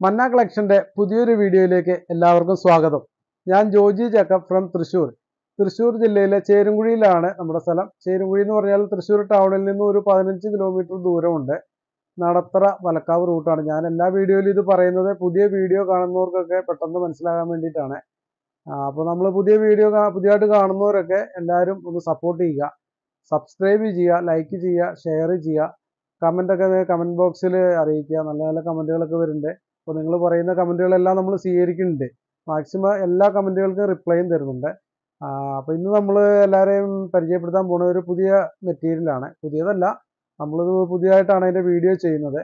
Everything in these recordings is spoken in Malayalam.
മന്ന കളക്ഷന്റെ പുതിയൊരു വീഡിയോയിലേക്ക് എല്ലാവർക്കും സ്വാഗതം ഞാൻ ജോജി ജേക്കബ് ഫ്രം തൃശ്ശൂർ തൃശ്ശൂർ ജില്ലയിലെ ചേരുംകുഴിയിലാണ് നമ്മുടെ സ്ഥലം ചേരുംകുഴി എന്ന് പറഞ്ഞാൽ തൃശ്ശൂർ ടൗണിൽ നിന്ന് ഒരു പതിനഞ്ച് കിലോമീറ്റർ ദൂരമുണ്ട് നടത്തറ വലക്കാവ് റൂട്ടാണ് ഞാൻ എല്ലാ വീഡിയോയിലും ഇത് പറയുന്നത് പുതിയ വീഡിയോ കാണുന്നവർക്കൊക്കെ പെട്ടെന്ന് മനസ്സിലാകാൻ വേണ്ടിയിട്ടാണ് അപ്പോൾ നമ്മൾ പുതിയ വീഡിയോ പുതിയതായിട്ട് കാണുന്നവരൊക്കെ എല്ലാവരും ഒന്ന് സപ്പോർട്ട് ചെയ്യുക സബ്സ്ക്രൈബ് ചെയ്യുക ലൈക്ക് ചെയ്യുക ഷെയർ ചെയ്യുക കമൻ്റൊക്കെ കമൻറ്റ് ബോക്സിൽ അറിയിക്കുക നല്ല നല്ല കമൻറ്റുകളൊക്കെ വരുന്നുണ്ട് അപ്പോൾ നിങ്ങൾ പറയുന്ന കമൻറ്റുകളെല്ലാം നമ്മൾ സ്വീകരിക്കുന്നുണ്ട് മാക്സിമം എല്ലാ കമൻറ്റുകൾക്കും റിപ്ലൈയും തരുന്നുണ്ട് അപ്പോൾ ഇന്ന് നമ്മൾ എല്ലാവരെയും പരിചയപ്പെടുത്താൻ പോകുന്ന ഒരു പുതിയ മെറ്റീരിയലാണ് പുതിയതല്ല നമ്മളിത് പുതിയതായിട്ടാണ് അതിൻ്റെ വീഡിയോ ചെയ്യുന്നത്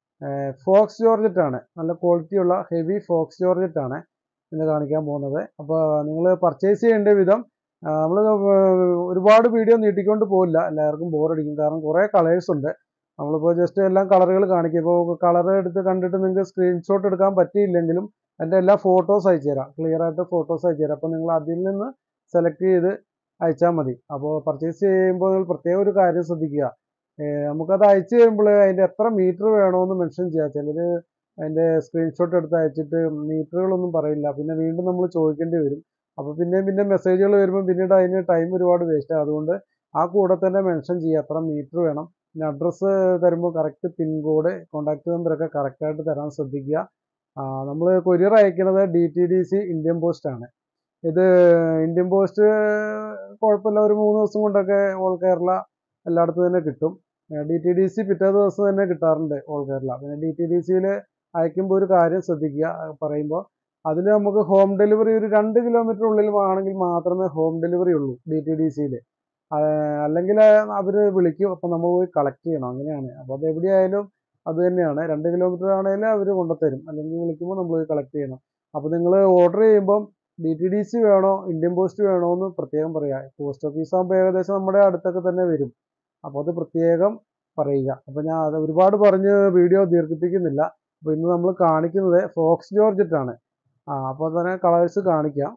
ഫോക്സ് ജോർജറ്റ് ആണ് നല്ല ക്വാളിറ്റിയുള്ള ഹെവി ഫോക്സ് ജോർജറ്റ് ആണ് ഇന്ന് കാണിക്കാൻ പോകുന്നത് അപ്പോൾ നിങ്ങൾ പർച്ചേസ് ചെയ്യേണ്ട വിധം നമ്മൾ ഒരുപാട് വീഡിയോ നീട്ടിക്കൊണ്ട് പോകില്ല എല്ലാവർക്കും ബോറടിക്കും കാരണം കുറേ കളേഴ്സ് ഉണ്ട് നമ്മളിപ്പോൾ ജസ്റ്റ് എല്ലാം കളറുകൾ കാണിക്കും ഇപ്പോൾ കളർ എടുത്ത് കണ്ടിട്ട് നിങ്ങൾക്ക് സ്ക്രീൻഷോട്ട് എടുക്കാൻ പറ്റിയില്ലെങ്കിലും അതിൻ്റെ എല്ലാ ഫോട്ടോസ് അയച്ചു തരാം ക്ലിയർ ആയിട്ട് ഫോട്ടോസ് അയച്ചു തരാം അപ്പോൾ നിങ്ങൾ അതിൽ നിന്ന് സെലക്ട് ചെയ്ത് അയച്ചാൽ മതി അപ്പോൾ പർച്ചേസ് ചെയ്യുമ്പോൾ നിങ്ങൾ പ്രത്യേകം ഒരു കാര്യം ശ്രദ്ധിക്കുക നമുക്കത് അയച്ചു കഴിയുമ്പോൾ അതിൻ്റെ എത്ര മീറ്റർ വേണമെന്ന് മെൻഷൻ ചെയ്യുക ചിലർ അതിൻ്റെ സ്ക്രീൻഷോട്ട് എടുത്ത് അയച്ചിട്ട് മീറ്ററുകളൊന്നും പറയില്ല പിന്നെ വീണ്ടും നമ്മൾ ചോദിക്കേണ്ടി വരും അപ്പോൾ പിന്നെ പിന്നെ മെസ്സേജുകൾ വരുമ്പോൾ പിന്നീട് അതിന് ടൈം ഒരുപാട് വേസ്റ്റ് ആകും അതുകൊണ്ട് ആ കൂടെ തന്നെ മെൻഷൻ ചെയ്യുക എത്ര മീറ്റർ വേണം പിന്നെ അഡ്രസ്സ് തരുമ്പോൾ കറക്റ്റ് പിൻകോഡ് കോൺടാക്ട് നമ്പറൊക്കെ കറക്റ്റായിട്ട് തരാൻ ശ്രദ്ധിക്കുക നമ്മൾ കൊറിയർ അയക്കുന്നത് D T D C Indian post ആണ് ഇത് ഇന്ത്യൻ പോസ്റ്റ് കുഴപ്പമില്ല ഒരു മൂന്ന് ദിവസം കൊണ്ടൊക്കെ ഓൾ കേരള എല്ലായിടത്തും തന്നെ കിട്ടും ഡി ടി ഡി സി പിറ്റേ ദിവസം തന്നെ കിട്ടാറുണ്ട് ഓൾ കേരള പിന്നെ ഡി ടി ഡി സിയിൽ അയക്കുമ്പോൾ ഒരു കാര്യം ശ്രദ്ധിക്കുക പറയുമ്പോൾ അതിൽ നമുക്ക് ഹോം ഡെലിവറി ഒരു രണ്ട് കിലോമീറ്റർ ഉള്ളിൽ ആണെങ്കിൽ മാത്രമേ ഹോം ഡെലിവറി ഉള്ളൂ ഡി ടി ഡി സിയിൽ അല്ലെങ്കിൽ അവർ വിളിക്കും അപ്പോൾ നമ്മൾ പോയി കളക്ട് ചെയ്യണം അങ്ങനെയാണ് അപ്പോൾ അത് എവിടെയായാലും അത് തന്നെയാണ് രണ്ട് കിലോമീറ്റർ ആണെങ്കിലും അവർ കൊണ്ടുത്തരും അല്ലെങ്കിൽ വിളിക്കുമ്പോൾ നമ്മൾ പോയി കളക്ട് ചെയ്യണം അപ്പോൾ നിങ്ങൾ ഓർഡർ ചെയ്യുമ്പം ഡി ടി ഡി സി വേണോ ഇന്ത്യൻ പോസ്റ്റ് വേണോ എന്ന് പ്രത്യേകം പറയുക പോസ്റ്റ് ഓഫീസ് ആകുമ്പോൾ ഏകദേശം നമ്മുടെ അടുത്തൊക്കെ തന്നെ വരും അപ്പോൾ അത് പ്രത്യേകം പറയുക അപ്പോൾ ഞാൻ അത് ഒരുപാട് പറഞ്ഞ് വീഡിയോ ദീർഘിപ്പിക്കുന്നില്ല അപ്പോൾ ഇന്ന് നമ്മൾ കാണിക്കുന്നത് ഫോക്സ് ജോർജറ്റ് ആണ് ആ അപ്പോൾ തന്നെ കളേഴ്സ് കാണിക്കാം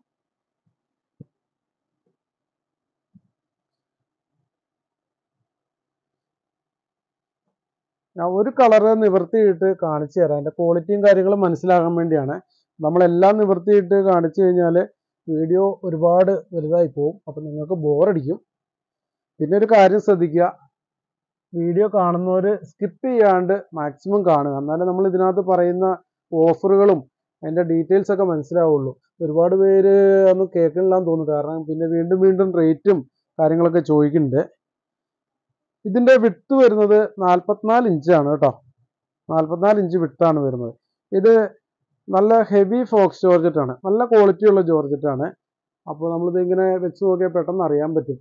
ഞാൻ ഒരു കളറ് നിവർത്തിയിട്ട് കാണിച്ചു തരാം അതിൻ്റെ ക്വാളിറ്റിയും കാര്യങ്ങളും മനസ്സിലാകാൻ വേണ്ടിയാണ് നമ്മളെല്ലാം നിവർത്തിയിട്ട് കാണിച്ചു കഴിഞ്ഞാൽ വീഡിയോ ഒരുപാട് വലുതായി പോകും അപ്പോൾ നിങ്ങൾക്ക് ബോറടിക്കും പിന്നെ ഒരു കാര്യം ശ്രദ്ധിക്കുക വീഡിയോ കാണുന്നവർ സ്കിപ്പ് ചെയ്യാണ്ട് മാക്സിമം കാണുക എന്നാലേ നമ്മൾ ഇതിനകത്ത് പറയുന്ന ഓഫറുകളും അതിൻ്റെ ഡീറ്റെയിൽസ് ഒക്കെ മനസ്സിലാവുള്ളൂ ഒരുപാട് പേര് ഒന്നും കേൾക്കണില്ലാന്ന് തോന്നുന്നു കാരണം പിന്നെ വീണ്ടും വീണ്ടും റേറ്റും കാര്യങ്ങളൊക്കെ ചോദിക്കുന്നുണ്ട് ഇതിൻ്റെ വിട്ട് വരുന്നത് നാൽപ്പത്തിനാല് ഇഞ്ചാണ് കേട്ടോ നാൽപ്പത്തിനാല് ഇഞ്ച് വിട്ടാണ് വരുന്നത് ഇത് നല്ല ഹെവി ഫോക്സ് ജോർജറ്റ് ആണ് നല്ല ക്വാളിറ്റി ഉള്ള ജോർജറ്റ് ആണ് അപ്പോൾ നമ്മളിത് ഇങ്ങനെ വെച്ച് നോക്കിയാൽ പെട്ടെന്ന് അറിയാൻ പറ്റും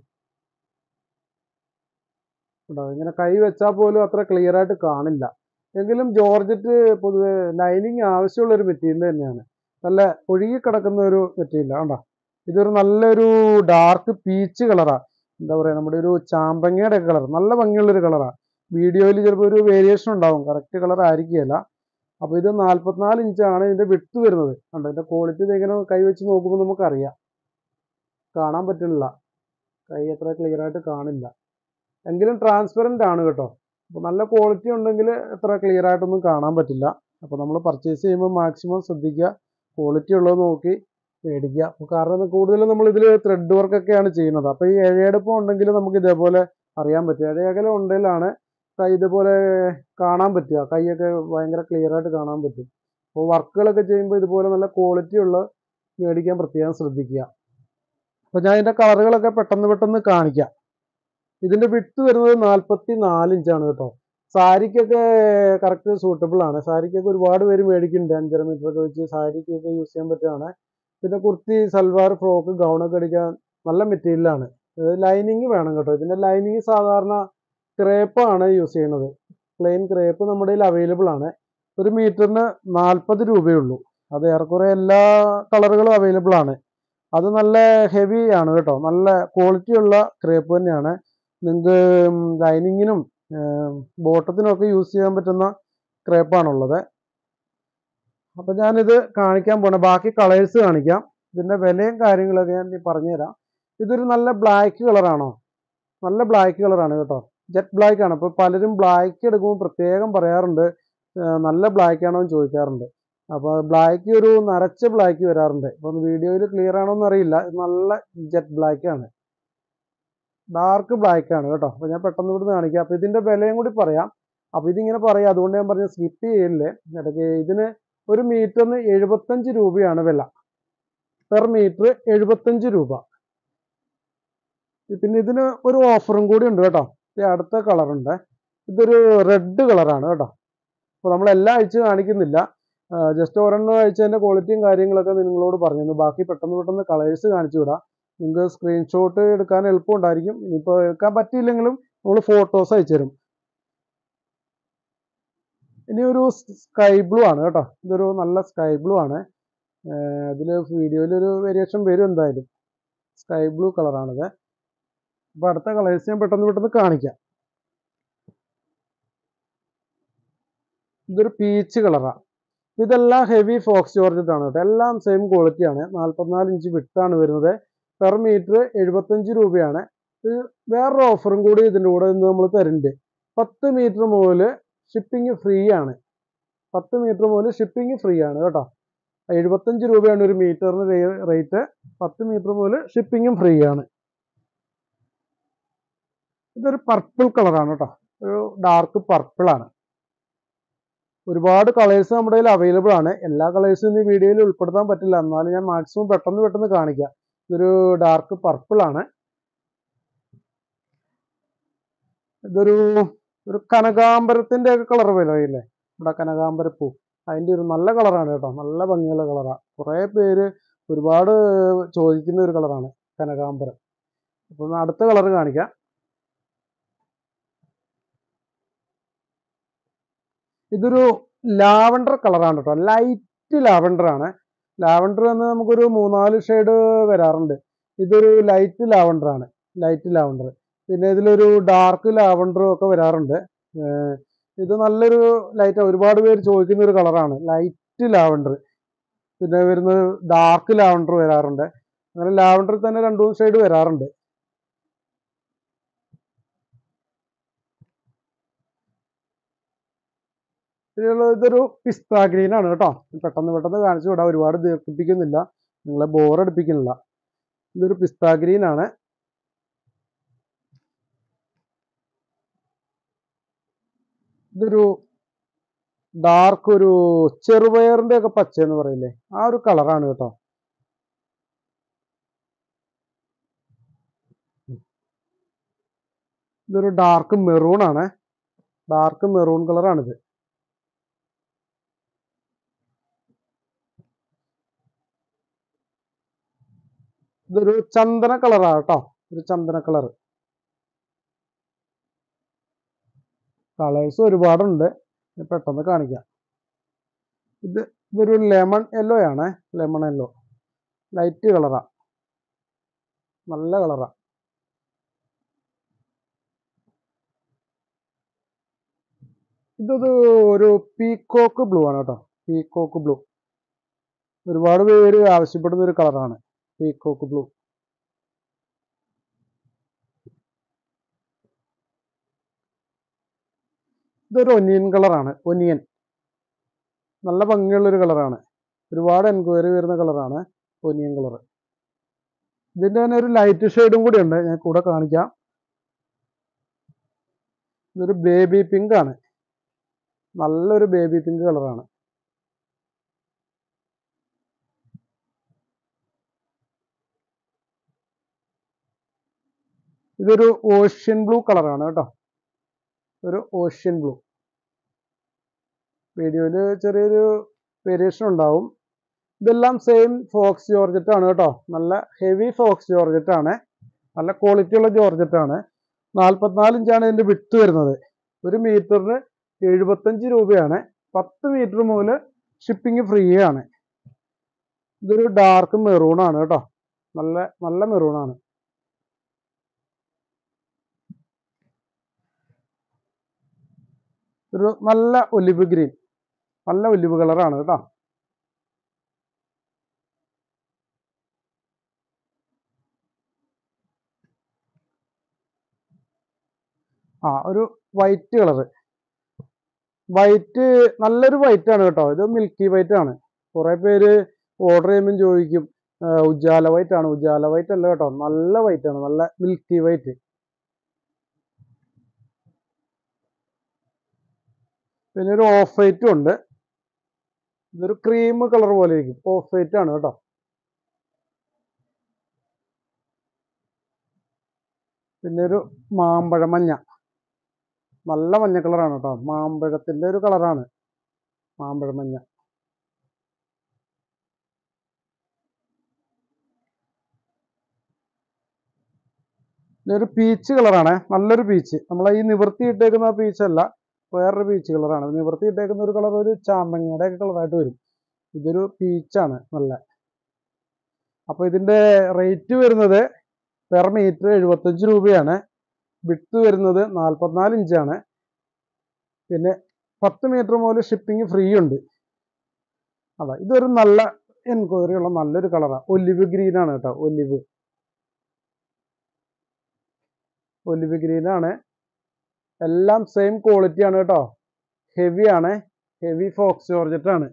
കേട്ടോ ഇങ്ങനെ കൈ വെച്ചാൽ പോലും അത്ര ക്ലിയർ ആയിട്ട് കാണില്ല എങ്കിലും ജോർജറ്റ് പൊതുവെ ലൈനിങ് ആവശ്യമുള്ള ഒരു മെറ്റീരിയൽ തന്നെയാണ് നല്ല ഒഴുകി കിടക്കുന്ന ഒരു മെറ്റീരിയലാണ് കണ്ടോ ഇതൊരു നല്ലൊരു ഡാർക്ക് പീച്ച് കളറാണ് എന്താ പറയുക നമ്മുടെ ഒരു ചാമ്പങ്ങയുടെ കളർ നല്ല ഭംഗിയുള്ളൊരു കളറാണ് വീഡിയോയിൽ ചിലപ്പോൾ ഒരു വേരിയേഷൻ ഉണ്ടാവും കറക്റ്റ് കളർ ആയിരിക്കുകയില്ല അപ്പോൾ ഇത് നാൽപ്പത്തിനാല് ഇഞ്ചാണ് ഇതിൻ്റെ വിട്ട് വരുന്നത് കണ്ടോ ഇതിൻ്റെ ക്വാളിറ്റി ഇങ്ങനെ കൈ വെച്ച് നോക്കുമ്പോൾ നമുക്കറിയാം കാണാൻ പറ്റില്ല കൈ അത്ര ക്ലിയർ ആയിട്ട് കാണില്ല എങ്കിലും ട്രാൻസ്പെറൻ്റ് ആണ് കേട്ടോ അപ്പോൾ നല്ല ക്വാളിറ്റി ഉണ്ടെങ്കിൽ അത്ര ക്ലിയർ ആയിട്ടൊന്നും കാണാൻ പറ്റില്ല അപ്പോൾ നമ്മൾ പർച്ചേസ് ചെയ്യുമ്പോൾ മാക്സിമം ശ്രദ്ധിക്കുക ക്വാളിറ്റി ഉള്ളത് നോക്കി മേടിക്കുക അപ്പോൾ കാരണം കൂടുതലും നമ്മൾ ഇതിൽ ത്രെഡ് വർക്കൊക്കെയാണ് ചെയ്യുന്നത് അപ്പോൾ ഈ ഇഴയെടുപ്പം ഉണ്ടെങ്കിൽ നമുക്ക് ഇതേപോലെ അറിയാൻ പറ്റും ഇഴയകലം ഉണ്ടെങ്കിലാണ് കൈ ഇതുപോലെ കാണാൻ പറ്റുക കൈയൊക്കെ ഭയങ്കര ക്ലിയർ ആയിട്ട് കാണാൻ പറ്റും അപ്പോൾ വർക്കുകളൊക്കെ ചെയ്യുമ്പോൾ ഇതുപോലെ നല്ല ക്വാളിറ്റി ഉള്ള മേടിക്കാൻ പ്രത്യേകം ശ്രദ്ധിക്കുക അപ്പോൾ ഞാൻ ഇതിൻ്റെ കളറുകളൊക്കെ പെട്ടെന്ന് പെട്ടെന്ന് കാണിക്കാം ഇതിൻ്റെ വിട്ട് വരുന്നത് നാൽപ്പത്തി നാല് ഇഞ്ചാണ് കേട്ടോ സാരിക്കൊക്കെ കറക്റ്റ് സൂട്ടബിൾ ആണ് സാരിക്കൊക്കെ ഒരുപാട് പേര് മേടിക്കുന്നുണ്ട് അഞ്ചര മീറ്റർ ഒക്കെ വെച്ച് സാരിക്കൊക്കെ യൂസ് ചെയ്യാൻ പറ്റുകയാണ് പിന്നെ കുർത്തി സൽവാർ ഫ്രോക്ക് ഗൗണൊക്കെ അടിക്കാൻ നല്ല മെറ്റീരിയലാണ് ലൈനിങ് വേണം കേട്ടോ ഇതിൻ്റെ ലൈനിങ് സാധാരണ ക്രേപ്പാണ് യൂസ് ചെയ്യുന്നത് പ്ലെയിൻ ക്രേപ്പ് നമ്മുടെ കയ്യിൽ അവൈലബിൾ ആണ് ഒരു മീറ്ററിന് നാൽപ്പത് രൂപയുള്ളൂ അത് ഏറെക്കുറെ എല്ലാ കളറുകളും അവൈലബിൾ ആണ് അത് നല്ല ഹെവി ആണ് കേട്ടോ നല്ല ക്വാളിറ്റി ഉള്ള ക്രേപ്പ് തന്നെയാണ് നിങ്ങൾക്ക് ലൈനിങ്ങിനും ബോട്ടത്തിനും ഒക്കെ യൂസ് ചെയ്യാൻ പറ്റുന്ന ക്രേപ്പാണുള്ളത് അപ്പോൾ ഞാനിത് കാണിക്കാൻ പോണേ ബാക്കി കളേഴ്സ് കാണിക്കാം ഇതിൻ്റെ വിലയും കാര്യങ്ങളൊക്കെ ഞാൻ പറഞ്ഞുതരാം ഇതൊരു നല്ല ബ്ലാക്ക് കളറാണോ നല്ല ബ്ലാക്ക് കളറാണ് കേട്ടോ ജെറ്റ് ബ്ലാക്ക് ആണ് അപ്പോൾ പലരും ബ്ലാക്ക് എടുക്കുമ്പോൾ പ്രത്യേകം പറയാറുണ്ട് ആ, നല്ല ബ്ലാക്ക് ആണോ എന്ന് ചോദിക്കാറുണ്ട് അപ്പോൾ ബ്ലാക്ക് ഒരു നരച്ച ബ്ലാക്ക് വരാറുണ്ട് അപ്പം വീഡിയോയിൽ ക്ലിയർ ആണോ എന്നറിയില്ല ഇത് നല്ല ജെറ്റ് ബ്ലാക്ക് ആണ് ഡാർക്ക് ബ്ലാക്ക് ആണ് കേട്ടോ അപ്പോൾ ഞാൻ പെട്ടെന്ന് ഇവിടുന്ന് കാണിക്കാം അപ്പോൾ ഇതിൻ്റെ വിലയും കൂടി പറയാം അപ്പോൾ ഇതിങ്ങനെ പറയാം അതുകൊണ്ട് ഞാൻ പറഞ്ഞ സ്കിപ്പ് ചെയ്യില്ലേ ഇടയ്ക്ക് ഇതിന് ഒരു മീറ്ററിന് എഴുപത്തഞ്ച് രൂപയാണ് വില പെർ മീറ്റർ എഴുപത്തഞ്ച് രൂപ പിന്നെ ഇതിന് ഒരു ഓഫറും കൂടി ഉണ്ട് കേട്ടോ ഈ അടുത്ത കളറുണ്ട് ഇതൊരു റെഡ് കളറാണ് കേട്ടോ അപ്പോൾ നമ്മൾ എല്ലാ ആഴ്ച കാണിക്കുന്നില്ല ജസ്റ്റ് ഒരെണ്ണം അയച്ചതിൻ്റെ ക്വാളിറ്റിയും കാര്യങ്ങളൊക്കെ നിങ്ങളോട് പറഞ്ഞിരുന്നു ബാക്കി പെട്ടെന്ന് പെട്ടെന്ന് കളേഴ്സ് കാണിച്ചു വിടാം നിങ്ങൾക്ക് സ്ക്രീൻഷോട്ട് എടുക്കാൻ എളുപ്പമുണ്ടായിരിക്കും ഇനിയിപ്പോൾ എടുക്കാൻ പറ്റിയില്ലെങ്കിലും നമ്മൾ ഫോട്ടോസ് അയച്ചു തരും ഇനി ഒരു സ്കൈ ബ്ലൂ ആണ് കേട്ടോ ഇതൊരു നല്ല സ്കൈ ബ്ലൂ ആണ് ഇതിൽ വീഡിയോയിൽ ഒരു വേരിയേഷൻ വരും എന്തായാലും സ്കൈ ബ്ലൂ കളറാണിത് അപ്പോൾ അടുത്ത കളേഴ്സ് ഞാൻ പെട്ടെന്ന് പെട്ടെന്ന് കാണിക്കാം ഇതൊരു പീച്ച് കളറാണ് ഇതെല്ലാം ഹെവി ഫോക്സ് ജോർജറ്റാണ് കേട്ടോ എല്ലാം സെയിം ക്വാളിറ്റിയാണ് നാൽപ്പത്തിനാല് ഇഞ്ച് വിട്ടാണ് വരുന്നത് പെർ മീറ്റർ എഴുപത്തഞ്ച് രൂപയാണ് ഇത് വേറൊരു ഓഫറും കൂടി ഇതിൻ്റെ കൂടെ ഇന്ന് നമ്മൾ തരുന്നുണ്ട് പത്ത് മീറ്റർ മുതൽ ഷിപ്പിംഗ് ഫ്രീ ആണ് പത്ത് മീറ്റർ മുതൽ ഷിപ്പിംഗ് ഫ്രീ ആണ് കേട്ടോ എഴുപത്തഞ്ച് രൂപയാണ് ഒരു മീറ്ററിന് റേറ്റ് പത്ത് മീറ്റർ മുതൽ ഷിപ്പിങ്ങും ഫ്രീ ആണ് ഇതൊരു പർപ്പിൾ കളറാണ് കേട്ടോ ഒരു ഡാർക്ക് പർപ്പിൾ ആണ് ഒരുപാട് കളേഴ്സ് നമ്മുടെ കയ്യിൽ അവൈലബിൾ ആണ് എല്ലാ കളേഴ്സും ഇന്ന് ഈ വീഡിയോയിൽ ഉൾപ്പെടുത്താൻ പറ്റില്ല എന്നാലും ഞാൻ മാക്സിമം പെട്ടെന്ന് പെട്ടെന്ന് കാണിക്കാം ഇതൊരു ഡാർക്ക് പർപ്പിൾ ആണ് ഇതൊരു ഒരു കനകാംബരത്തിന്റെ ഒക്കെ കളർ വിലയില്ലേ നമ്മുടെ കനകാംബരപ്പൂ അതിന്റെ ഒരു നല്ല കളറാണ് കേട്ടോ നല്ല ഭംഗിയുള്ള കളറാണ് കുറേ പേര് ഒരുപാട് ചോദിക്കുന്ന ഒരു കളറാണ് കനകാംബരം അപ്പം അടുത്ത കളർ കാണിക്കാം ഇതൊരു ലാവണ്ടർ കളറാണ് കേട്ടോ ലൈറ്റ് ലാവണ്ടർ ആണ് ലാവണ്ടർ എന്ന് നമുക്കൊരു മൂന്നാല് ഷെയ്ഡ് വരാറുണ്ട് ഇതൊരു ലൈറ്റ് ലാവണ്ടർ ആണ് ലൈറ്റ് ലാവണ്ടർ പിന്നെ ഇതിലൊരു ഡാർക്ക് ലാവണ്ടറും ഒക്കെ വരാറുണ്ട് ഏർ ഇത് നല്ലൊരു ലൈറ്റ് ഒരുപാട് പേര് ചോദിക്കുന്ന ഒരു കളറാണ് ലൈറ്റ് ലാവണ്ടർ പിന്നെ വരുന്നത് ഡാർക്ക് ലാവണ്ടർ വരാറുണ്ട് അങ്ങനെ ലാവണ്ടറിൽ തന്നെ രണ്ടു മൂന്ന് ഷെയ്ഡ് വരാറുണ്ട് ഇതിലുള്ള ഇതൊരു പിസ്ത ഗ്രീൻ ആണ് കേട്ടോ പെട്ടെന്ന് പെട്ടെന്ന് കാണിച്ചു വിടാം ഒരുപാട് ദീർഘിപ്പിക്കുന്നില്ല നിങ്ങളെ ബോറടിപ്പിക്കുന്നില്ല ഇതൊരു പിസ്ത ഗ്രീൻ ആണ് ഇതൊരു ഡാർക്ക് ഒരു ചെറുപയറിന്റെ ഒക്കെ പച്ച എന്ന് പറയില്ലേ ആ ഒരു കളറാണ് കേട്ടോ ഇതൊരു ഡാർക്ക് മെറൂൺ ആണ് ഡാർക്ക് മെറൂൺ കളറാണിത് ഇതൊരു ചന്ദന കളറാണ് കേട്ടോ ഒരു ചന്ദന കളർ കളേഴ്സ് ഒരുപാടുണ്ട് ഞാൻ പെട്ടെന്ന് കാണിക്കാം ഇത് ഇതൊരു ലെമൺ യെല്ലോ ആണ് ലെമൺ യെല്ലോ ലൈറ്റ് കളറാ നല്ല കളറാ ഇതൊരു ഒരു പീക്കോക്ക് ബ്ലൂ ആണ് കേട്ടോ പീക്കോക്ക് ബ്ലൂ ഒരുപാട് പേര് ആവശ്യപ്പെടുന്ന ഒരു കളറാണ് പീക്കോക്ക് ബ്ലൂ ഇതൊരു ഒനിയൻ കളറാണ് ഒനിയൻ നല്ല ഭംഗിയുള്ളൊരു കളറാണ് ഒരുപാട് എൻക്വയറി വരുന്ന കളറാണ് ഒനിയൻ കളർ ഇതിൻ്റെ തന്നെ ഒരു ലൈറ്റ് ഷെയ്ഡും കൂടി ഉണ്ട് ഞാൻ കൂടെ കാണിക്കാം ഇതൊരു ബേബി പിങ്ക് ആണ് നല്ലൊരു ബേബി പിങ്ക് കളറാണ് ഇതൊരു ഓഷ്യൻ ബ്ലൂ കളറാണ് കേട്ടോ ഒരു ഓഷ്യൻ ബ്ലൂ വീഡിയോയിൽ ചെറിയൊരു വേരിയേഷൻ ഉണ്ടാവും ഇതെല്ലാം സെയിം ഫോക്സ് ജോർജറ്റ് ആണ് കേട്ടോ നല്ല ഹെവി ഫോക്സ് ജോർജറ്റ് ആണ് നല്ല ക്വാളിറ്റി ഉള്ള ജോർജറ്റ് ആണ് നാൽപ്പത്തിനാല് ഇഞ്ചാണ് ഇതിന്റെ വിട്ട് വരുന്നത് ഒരു മീറ്ററിന് എഴുപത്തഞ്ച് രൂപയാണ് പത്ത് മീറ്റർ മുതൽ ഷിപ്പിംഗ് ഫ്രീ ആണ് ഇതൊരു ഡാർക്ക് മെറൂൺ ആണ് കേട്ടോ നല്ല നല്ല മെറൂൺ ആണ് ഒരു നല്ല ഒലിവ് ഗ്രീൻ നല്ല ഒലിവ് കളറാണ് കേട്ടോ ആ ഒരു വൈറ്റ് കളറ് വൈറ്റ് നല്ലൊരു വൈറ്റ് ആണ് കേട്ടോ ഇത് മിൽക്കി വൈറ്റ് ആണ് കുറെ പേര് ഓർഡർ ചെയ്യുമ്പോൾ ചോദിക്കും ആ, ഉജാല വൈറ്റ് ആണ് ഉജാല വൈറ്റ് അല്ല കേട്ടോ നല്ല വൈറ്റ് ആണ് നല്ല മിൽക്കി വൈറ്റ് പിന്നെ ഒരു ഓഫ് വൈറ്റും ഉണ്ട് ഇതൊരു ക്രീം കളർ പോലെ ഇരിക്കും ഓഫ് വൈറ്റ് ആണ് കേട്ടോ പിന്നെ ഒരു മാമ്പഴ മഞ്ഞ നല്ല മഞ്ഞ കളറാണ് കേട്ടോ മാമ്പഴത്തിന്റെ ഒരു കളറാണ് മാമ്പഴ മഞ്ഞ ഇതൊരു പീച്ച് കളറാണ് നല്ലൊരു പീച്ച് നമ്മളെ ഈ നിവർത്തി ഇട്ടേക്കുന്ന പീച്ച് അല്ല വേറൊരു പീച്ച് കളറാണ് നിവർത്തി ഇട്ടേക്കുന്ന ഒരു കളർ ഒരു ചാമ്പങ്ങയുടെ ഒക്കെ കളറായിട്ട് വരും ഇതൊരു പീച്ചാണ് നല്ല അപ്പൊ ഇതിന്റെ റേറ്റ് വരുന്നത് പെർ മീറ്റർ എഴുപത്തഞ്ച് രൂപയാണ് വിട്ട് വരുന്നത് നാൽപ്പത്തിനാല് ഇഞ്ചാണ് പിന്നെ പത്ത് മീറ്റർ മുതൽ ഷിപ്പിംഗ് ഫ്രീ ഉണ്ട് അതാ ഇതൊരു നല്ല എൻക്വയറി ഉള്ള നല്ലൊരു കളറാണ് ഒലിവ് ഗ്രീൻ ആണ് കേട്ടോ ഒലിവ് ഒലിവ് ഗ്രീൻ ആണ് എല്ലാം സെയിം ക്വാളിറ്റി ആണ് കേട്ടോ ഹെവി ആണ് ഹെവി ഫോക്സ് ജോർജറ്റ് ആണ്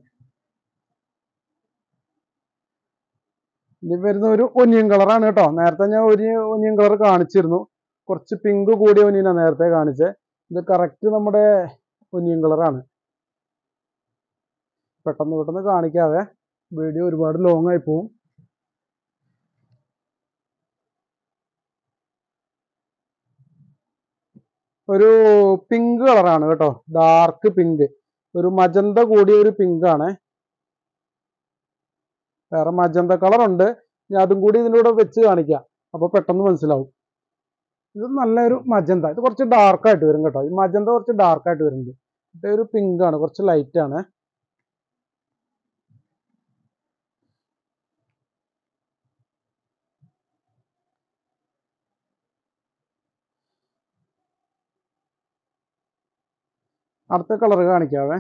ഇത് വരുന്ന ഒരു ഒനിയൻ കളറാണ് കേട്ടോ നേരത്തെ ഞാൻ ഒരു ഒനിയൻ കളർ കാണിച്ചിരുന്നു കുറച്ച് പിങ്ക് കൂടിയ ഒനിയനാണ് നേരത്തെ കാണിച്ചത് ഇത് കറക്റ്റ് നമ്മുടെ ഒനിയൻ കളറാണ് പെട്ടെന്ന് പെട്ടെന്ന് കാണിക്കാതെ വീഡിയോ ഒരുപാട് ലോങ് ആയി പോവും ഒരു പിങ്ക് കളറാണ് കേട്ടോ ഡാർക്ക് പിങ്ക് ഒരു മജന്ത കൂടിയ ഒരു പിങ്ക് ആണ് വേറെ മജന്ത കളർ ഉണ്ട് ഞാൻ അതും കൂടി ഇതിൻ്റെ കൂടെ വെച്ച് കാണിക്കാം അപ്പൊ പെട്ടെന്ന് മനസ്സിലാവും ഇത് നല്ലൊരു മജന്ത ഇത് കുറച്ച് ഡാർക്ക് ആയിട്ട് വരും കേട്ടോ ഈ മജന്ത കുറച്ച് ഡാർക്ക് ആയിട്ട് വരുന്നുണ്ട് ഇത് ഒരു പിങ്ക് ആണ് കുറച്ച് ലൈറ്റ് ആണ് അടുത്ത കളർ കാണിക്കാവേ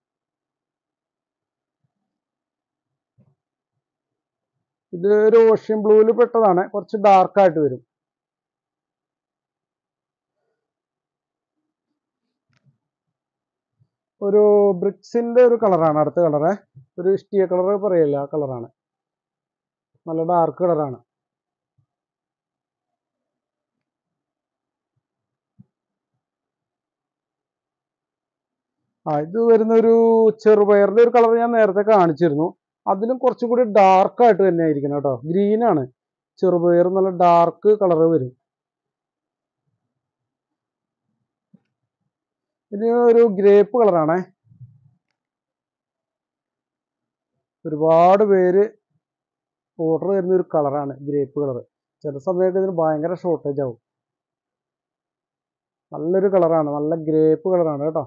ഇത് ഒരു ഓഷ്യൻ ബ്ലൂവിൽ പെട്ടതാണ് കുറച്ച് ഡാർക്ക് ആയിട്ട് വരും ഒരു ബ്രിക്സിന്റെ ഒരു കളറാണ് അടുത്ത കളറ് ഒരു ഇഷ്ടിയ കളർ പറയില്ല ആ കളറാണ് നല്ല ഡാർക്ക് കളറാണ് ആ ഇത് വരുന്ന ഒരു ചെറുപയറിന്റെ ഒരു കളർ ഞാൻ നേരത്തെ കാണിച്ചിരുന്നു അതിലും കുറച്ചും കൂടി ഡാർക്ക് ആയിട്ട് തന്നെ ആയിരിക്കണം കേട്ടോ ഗ്രീൻ ആണ് ചെറുപയർ നല്ല ഡാർക്ക് കളർ വരും ഇത് ഒരു ഗ്രേപ്പ് കളറാണേ ഒരുപാട് പേര് ഓർഡർ തരുന്ന ഒരു കളറാണ് ഗ്രേപ്പ് കളർ ചില സമയത്ത് ഇതിന് ഭയങ്കര ഷോർട്ടേജ് ആവും നല്ലൊരു കളറാണ് നല്ല ഗ്രേപ്പ് കളറാണ് കേട്ടോ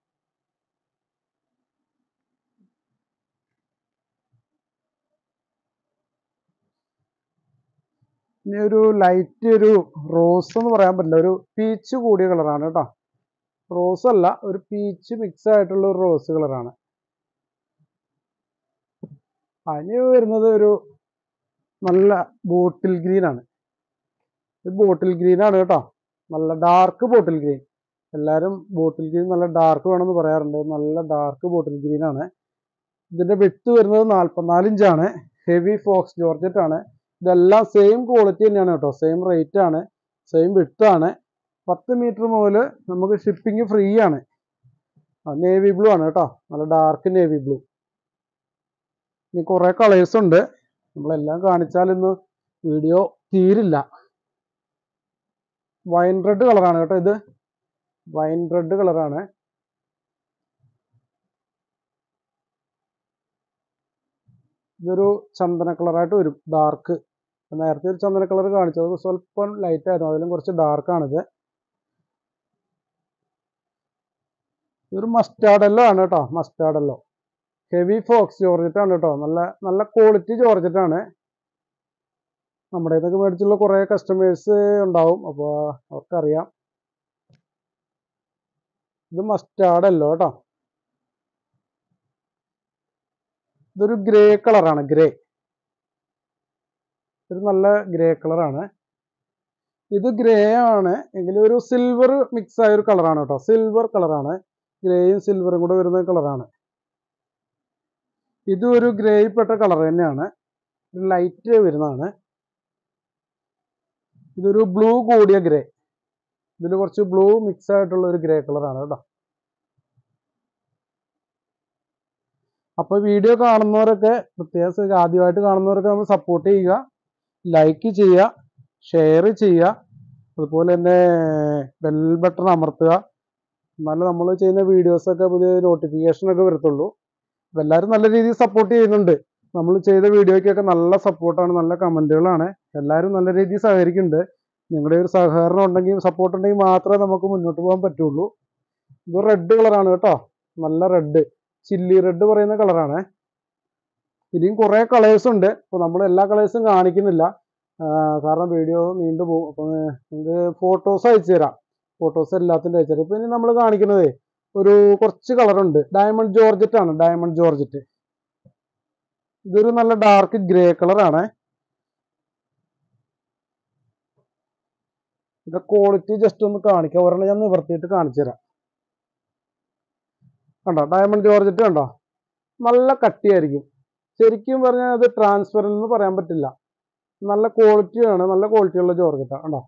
ഇനി ഒരു ലൈറ്റ് ഒരു റോസ് എന്ന് പറയാൻ പറ്റില്ല ഒരു പീച്ച് കൂടിയ കളറാണ് കേട്ടോ റോസ് അല്ല ഒരു പീച്ച് മിക്സ് ആയിട്ടുള്ള ഒരു റോസ് കളറാണ് അതിന് വരുന്നത് ഒരു നല്ല ബോട്ടിൽ ഗ്രീൻ ആണ് ഇത് ബോട്ടിൽ ഗ്രീൻ ആണ് കേട്ടോ നല്ല ഡാർക്ക് ബോട്ടിൽ ഗ്രീൻ എല്ലാവരും ബോട്ടിൽ ഗ്രീൻ നല്ല ഡാർക്ക് വേണമെന്ന് പറയാറുണ്ട് നല്ല ഡാർക്ക് ബോട്ടിൽ ഗ്രീൻ ആണ് ഇതിന്റെ വിട്ട് വരുന്നത് നാൽപ്പത്തിനാല് ഇഞ്ചാണ് ഹെവി ഫോക്സ് ജോർജറ്റ് ആണ് ഇതെല്ലാം സെയിം ക്വാളിറ്റി തന്നെയാണ് കേട്ടോ സെയിം റേറ്റ് ആണ് സെയിം വിട്ടാണ് പത്ത് മീറ്റർ മുതൽ നമുക്ക് ഷിപ്പിംഗ് ഫ്രീ ആണ് നേവി ബ്ലൂ ആണ് കേട്ടോ നല്ല ഡാർക്ക് നേവി ബ്ലൂ ഇനി കുറേ കളേഴ്സ് ഉണ്ട് നമ്മളെല്ലാം കാണിച്ചാൽ ഇന്ന് വീഡിയോ തീരില്ല വൈൻ റെഡ് കളറാണ് കേട്ടോ ഇത് വൈൻ റെഡ് കളറാണ് ഇതൊരു ചന്ദന കളറായിട്ട് വരും ഡാർക്ക് നേരത്തെ ഒരു ചന്ദന കളർ കാണിച്ചത് സ്വല്പം ലൈറ്റ് ആയിരുന്നു അതിലും കുറച്ച് ഡാർക്ക് ആണിത് ഇതൊരു മസ്റ്റാർഡല്ലോ ആണ് കേട്ടോ മസ്റ്റാർഡല്ലോ ഹെവി ഫോക്സ് ജോർജറ്റ് ആണ് കേട്ടോ നല്ല നല്ല ക്വാളിറ്റി ജോർജറ്റ് ആണ് നമ്മുടെ ഇതൊക്കെ മേടിച്ചുള്ള കുറേ കസ്റ്റമേഴ്സ് ഉണ്ടാവും അപ്പോൾ അവർക്കറിയാം ഇത് മസ്റ്റാർഡല്ലോ കേട്ടോ ഇതൊരു ഗ്രേ കളറാണ് ഗ്രേ ഒരു നല്ല ഗ്രേ കളറാണ് ഇത് ഗ്രേ ആണ് എങ്കിലും ഒരു സിൽവർ മിക്സ് ആയ ഒരു കളറാണ് കേട്ടോ സിൽവർ കളറാണ് ഗ്രേയും സിൽവറും കൂടെ വരുന്ന കളറാണ് ഇതും ഒരു ഗ്രേയിൽപ്പെട്ട കളർ തന്നെയാണ് ലൈറ്റ് വരുന്നതാണ് ഇതൊരു ബ്ലൂ കൂടിയ ഗ്രേ ഇതിൽ കുറച്ച് ബ്ലൂ മിക്സ് ആയിട്ടുള്ള ഒരു ഗ്രേ കളറാണ് കേട്ടോ അപ്പോൾ വീഡിയോ കാണുന്നവരൊക്കെ പ്രത്യേകം ശ്രദ്ധിക്കുക. ആദ്യമായിട്ട് കാണുന്നവരൊക്കെ നമ്മൾ സപ്പോർട്ട് ചെയ്യുക ലൈക്ക് ചെയ്യുക ഷെയർ ചെയ്യുക അതുപോലെ തന്നെ ബെൽ ബട്ടൺ അമർത്തുക എന്നാലേ നമ്മൾ ചെയ്യുന്ന വീഡിയോസൊക്കെ പുതിയ നോട്ടിഫിക്കേഷൻ ഒക്കെ വരത്തുള്ളൂ അപ്പോൾ എല്ലാവരും നല്ല രീതിയിൽ സപ്പോർട്ട് ചെയ്യുന്നുണ്ട് നമ്മൾ ചെയ്ത വീഡിയോയ്ക്കൊക്കെ നല്ല സപ്പോർട്ടാണ് നല്ല കമൻറ്റുകളാണ് എല്ലാവരും നല്ല രീതിയിൽ സഹകരിക്കുന്നുണ്ട് നിങ്ങളുടെ ഒരു സഹകരണം ഉണ്ടെങ്കിൽ സപ്പോർട്ട് ഉണ്ടെങ്കിൽ മാത്രമേ നമുക്ക് മുന്നോട്ട് പോകാൻ പറ്റുള്ളൂ ഇത് റെഡ് കളറാണ് കേട്ടോ നല്ല റെഡ് ചില്ലി റെഡ് പറയുന്ന കളറാണ് ഇനിയും കുറേ കളേഴ്സ് ഉണ്ട് അപ്പോൾ നമ്മൾ എല്ലാ കളേഴ്സും കാണിക്കുന്നില്ല ആ, കാരണം വീഡിയോ നീണ്ടു പോകും അപ്പോൾ നിങ്ങൾക്ക് ഫോട്ടോസ് അയച്ചു തരാം ഫോട്ടോസ് എല്ലാത്തിൻ്റെ അയച്ചു തരാം ഇപ്പോൾ ഇനി നമ്മൾ കാണിക്കുന്നത് ഒരു കുറച്ച് കളറുണ്ട് ഡയമണ്ട് ജോർജറ്റ് ആണ് ഡയമണ്ട് ജോർജറ്റ് ഇതൊരു നല്ല ഡാർക്ക് ഗ്രേ കളറാണ് ഇതിന്റെ ക്വാളിറ്റി ജസ്റ്റ് ഒന്ന് കാണിക്കാം ഒരെണ്ണം ഞാൻ നിവർത്തിയിട്ട് കാണിച്ചു തരാം കണ്ടോ ഡയമണ്ട് ജോർജറ്റ് കണ്ടോ നല്ല കട്ടിയായിരിക്കും ശരിക്കും പറഞ്ഞാൽ അത് ട്രാൻസ്പെറൻ്റ് എന്ന് പറയാൻ പറ്റില്ല നല്ല ക്വാളിറ്റിയാണ് നല്ല ക്വാളിറ്റിയുള്ള ജോർജറ്റാണ് കണ്ടോ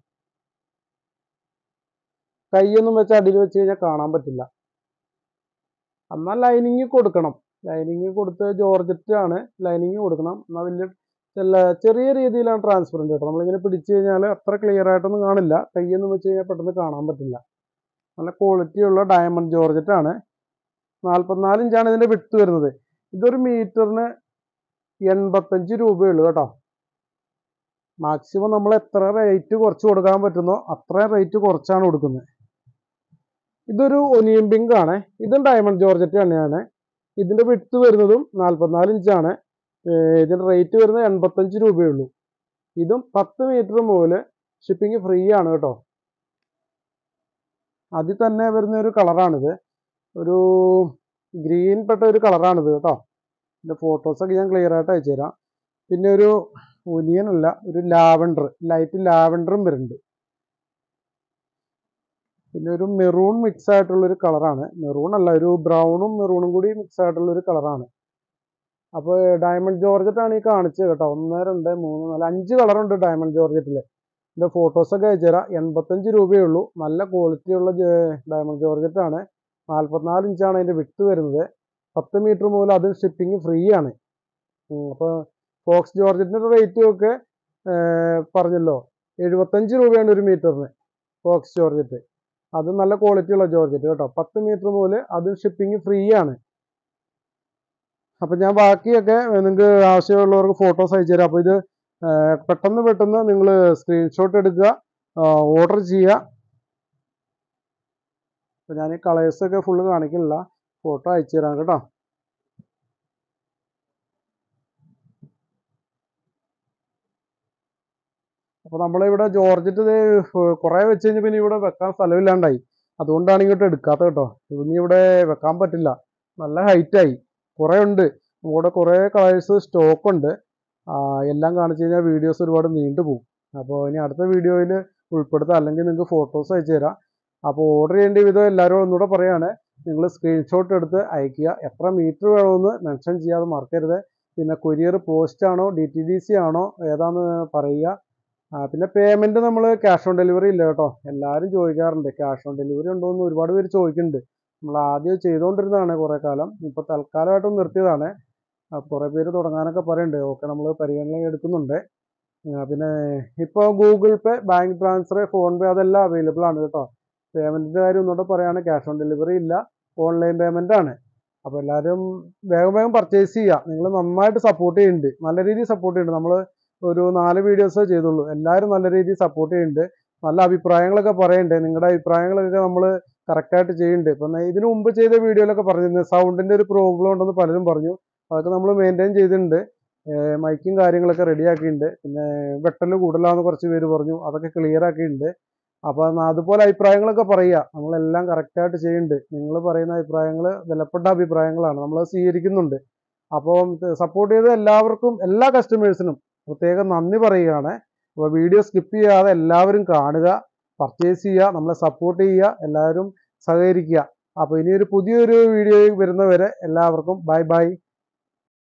കൈയൊന്നും വെച്ച് അടിയിൽ വെച്ച് കഴിഞ്ഞാൽ കാണാൻ പറ്റില്ല എന്നാൽ ലൈനിങ് കൊടുക്കണം ലൈനിങ് കൊടുത്ത് ജോർജറ്റ് ആണ് ലൈനിങ് കൊടുക്കണം എന്നാൽ വലിയ ചില ചെറിയ രീതിയിലാണ് ട്രാൻസ്പെറൻറ്റ് കേട്ടോ നമ്മളിങ്ങനെ പിടിച്ചു കഴിഞ്ഞാൽ അത്ര ക്ലിയർ ആയിട്ടൊന്നും കാണില്ല കൈയൊന്നും വെച്ച് കഴിഞ്ഞാൽ പെട്ടെന്ന് കാണാൻ പറ്റില്ല നല്ല ക്വാളിറ്റിയുള്ള ഡയമണ്ട് ജോർജറ്റ് ആണ് നാൽപ്പത്തിനാല് ഇഞ്ചാണ് ഇതിൻ്റെ വിട്ട് വരുന്നത് ഇതൊരു മീറ്ററിന് എൺപത്തഞ്ച് രൂപയുള്ളൂ കേട്ടോ മാക്സിമം നമ്മൾ എത്ര റേറ്റ് കുറച്ച് കൊടുക്കാൻ പറ്റുന്നോ അത്രയും റേറ്റ് കുറച്ചാണ് കൊടുക്കുന്നത് ഇതൊരു ഒനിയൻ പിങ്ക് ആണ് ഇതും ഡയമണ്ട് ജോർജറ്റ് തന്നെയാണ് ഇതിന്റെ വിട്ട് വരുന്നതും നാൽപ്പത്തിനാല് ഇഞ്ചാണ് ഇതിന്റെ റേറ്റ് വരുന്നത് എൺപത്തഞ്ച് രൂപയുള്ളൂ ഇതും പത്ത് മീറ്റർ മുതൽ ഷിപ്പിംഗ് ഫ്രീ ആണ് കേട്ടോ അതിൽ തന്നെ വരുന്ന ഒരു കളറാണിത് ഒരു ഗ്രീൻ പെട്ട ഒരു കളറാണിത് കേട്ടോ ഇതിന്റെ ഫോട്ടോസൊക്കെ ഞാൻ ക്ലിയർ ആയിട്ട് അയച്ചു തരാം പിന്നെ ഒരു ഒനിയൻ അല്ല ഒരു ലാവൻഡർ ലൈറ്റ് ലാവൻഡറും വരുന്നുണ്ട് പിന്നെ ഒരു മെറൂൺ മിക്സ് ആയിട്ടുള്ള ഒരു കളറാണ് മെറൂൺ അല്ല ഒരു ബ്രൗണും മെറൂണും കൂടി മിക്സ് ആയിട്ടുള്ള ഒരു കളറാണ് അപ്പോൾ ഡയമണ്ട് ജോർജറ്റ് ആണ് ഈ കാണിച്ചത് കേട്ടോ ഒന്ന് രണ്ട് മൂന്ന് നാല് അഞ്ച് കളറുണ്ട് ഡയമണ്ട് ജോർജറ്റിൽ ഇതിൻ്റെ ഫോട്ടോസൊക്കെ അയച്ചു തരാം എൺപത്തഞ്ച് രൂപയേ ഉള്ളൂ നല്ല ക്വാളിറ്റി ഉള്ള ഡയമണ്ട് ജോർജറ്റ് ആണ് നാൽപ്പത്തിനാല് ഇഞ്ചാണ് അതിൻ്റെ വിട്ട് വരുന്നത് പത്ത് മീറ്റർ മുതൽ അത് ഷിപ്പിംഗ് ഫ്രീ ആണ് അപ്പോൾ ഫോക്സ് ജോർജറ്റിൻ്റെ റേറ്റും ഒക്കെ ഏർ പറഞ്ഞല്ലോ എഴുപത്തഞ്ച് രൂപയാണ് ഒരു മീറ്ററിന് ഫോക്സ് ജോർജറ്റ് അത് നല്ല ക്വാളിറ്റി ഉള്ള ജോർജറ്റ് കേട്ടോ പത്ത് മീറ്റർ മുതൽ അത് ഷിപ്പിംഗ് ഫ്രീ ആണ് അപ്പം ഞാൻ ബാക്കിയൊക്കെ നിങ്ങൾക്ക് ആവശ്യമുള്ളവർക്ക് ഫോട്ടോസ് അയച്ചു തരാം അപ്പോൾ ഇത് ഏർ പെട്ടെന്ന് പെട്ടെന്ന് നിങ്ങൾ സ്ക്രീൻഷോട്ട് എടുക്കുക ഓർഡർ ചെയ്യുക അപ്പോൾ ഞാൻ ഈ കളേഴ്സൊക്കെ ഫുള്ള് കാണിക്കുന്നില്ല ഫോട്ടോ അയച്ചു തരാം കേട്ടോ അപ്പോൾ നമ്മളിവിടെ ജോർജറ്റ് ഇത് കുറേ വെച്ച് കഴിഞ്ഞ് പിന്നെ ഇവിടെ വെക്കാൻ സ്ഥലമില്ലാണ്ടായി അതുകൊണ്ടാണ് ഇങ്ങോട്ട് എടുക്കാത്തത് കേട്ടോ ഇനി ഇവിടെ വെക്കാൻ പറ്റില്ല നല്ല ഹൈറ്റായി കുറേ ഉണ്ട് ഇവിടെ കുറേ കളേഴ്സ് സ്റ്റോക്ക് ഉണ്ട് ആ, എല്ലാം കാണിച്ചു കഴിഞ്ഞാൽ വീഡിയോസ് ഒരുപാട് നീണ്ടു പോകും അപ്പോൾ ഇനി അടുത്ത വീഡിയോയിൽ ഉൾപ്പെടുത്താം അല്ലെങ്കിൽ നിങ്ങൾക്ക് ഫോട്ടോസ് അയച്ചു തരാം അപ്പോൾ ഓർഡർ ചെയ്യേണ്ട വിധം എല്ലാവരും ഒന്നുകൂടെ പറയാണ് നിങ്ങൾ സ്ക്രീൻഷോട്ട് എടുത്ത് അയക്കുക എത്ര മീറ്റർ വേണമെന്ന് മെൻഷൻ ചെയ്യാതെ മറക്കരുത് പിന്നെ കൊരിയർ പോസ്റ്റ് ആണോ ഡി ടി ഡി സി ആണോ ഏതാന്ന് പറയുക ആ, പിന്നെ പേയ്മെന്റ് നമ്മൾ ക്യാഷ് ഓൺ ഡെലിവറി ഇല്ല കേട്ടോ എല്ലാവരും ചോദിക്കാറുണ്ട് ക്യാഷ് ഓൺ ഡെലിവറി ഉണ്ടോ എന്ന് ഒരുപാട് പേര് ചോദിക്കുന്നുണ്ട് നമ്മൾ ആദ്യം ചെയ്തുകൊണ്ടിരുന്നതാണ് കുറേ കാലം ഇപ്പോൾ തൽക്കാലമായിട്ട് നിർത്തിയതാണ് ആ, കുറേ പേര് തുടങ്ങാനൊക്കെ പറയുന്നുണ്ട് ഓക്കെ നമ്മൾ പരിഗണന എടുക്കുന്നുണ്ട് ആ, പിന്നെ ഇപ്പോൾ Google Pay bank transfer PhonePe അതെല്ലാം അവൈലബിൾ ആണ് കേട്ടോ പേയ്മെന്റിന്റെ കാര്യം ഒന്നുകൂടെ പറയുകയാണ് ക്യാഷ് ഓൺ ഡെലിവറി ഇല്ല ഓൺലൈൻ പേയ്മെന്റ് ആണ് അപ്പോൾ എല്ലാവരും വേഗം വേഗം പർച്ചേസ് ചെയ്യുക നിങ്ങൾ നന്നായിട്ട് സപ്പോർട്ട് ചെയ്യുന്നുണ്ട് നല്ല രീതിയിൽ സപ്പോർട്ട് ചെയ്യുന്നുണ്ട് നമ്മൾ ഒരു നാല് വീഡിയോസേ ചെയ്തുള്ളൂ എല്ലാവരും നല്ല രീതിയിൽ സപ്പോർട്ട് ചെയ്യുന്നുണ്ട് നല്ല അഭിപ്രായങ്ങളൊക്കെ പറയുന്നുണ്ട് നിങ്ങളുടെ അഭിപ്രായങ്ങളൊക്കെ നമ്മൾ കറക്റ്റായിട്ട് ചെയ്യുന്നുണ്ട് ഇപ്പം ഇതിനു മുമ്പ് ചെയ്ത വീഡിയോയിലൊക്കെ പറഞ്ഞിരുന്നു സൗണ്ടിൻ്റെ ഒരു പ്രോബ്ലം ഉണ്ടെന്ന് പലരും പറഞ്ഞു അതൊക്കെ നമ്മൾ മെയിൻറ്റെയിൻ ചെയ്തിട്ടുണ്ട് മൈക്കും കാര്യങ്ങളൊക്കെ റെഡി ആക്കിയിട്ടുണ്ട് പിന്നെ വെട്ടൽ കൂടുതലാണെന്ന് കുറച്ച് പേര് പറഞ്ഞു അതൊക്കെ ക്ലിയർ ആക്കിയിട്ടുണ്ട് അപ്പം അതുപോലെ അഭിപ്രായങ്ങളൊക്കെ പറയുക നമ്മളെല്ലാം കറക്റ്റായിട്ട് ചെയ്യുന്നുണ്ട് നിങ്ങൾ പറയുന്ന അഭിപ്രായങ്ങൾ വിലപ്പെട്ട അഭിപ്രായങ്ങളാണ് നമ്മൾ സ്വീകരിക്കുന്നുണ്ട് അപ്പം സപ്പോർട്ട് ചെയ്ത എല്ലാവർക്കും എല്ലാ കസ്റ്റമേഴ്സിനും പ്രത്യേകം നന്ദി പറയുകയാണ് അപ്പോൾ വീഡിയോ സ്കിപ്പ് ചെയ്യാതെ എല്ലാവരും കാണുക പർച്ചേസ് ചെയ്യുക നമ്മളെ സപ്പോർട്ട് ചെയ്യുക എല്ലാവരും സഹകരിക്കുക അപ്പോൾ ഇനി ഒരു പുതിയൊരു വീഡിയോ വരുന്നവരെ എല്ലാവർക്കും ബൈ ബൈ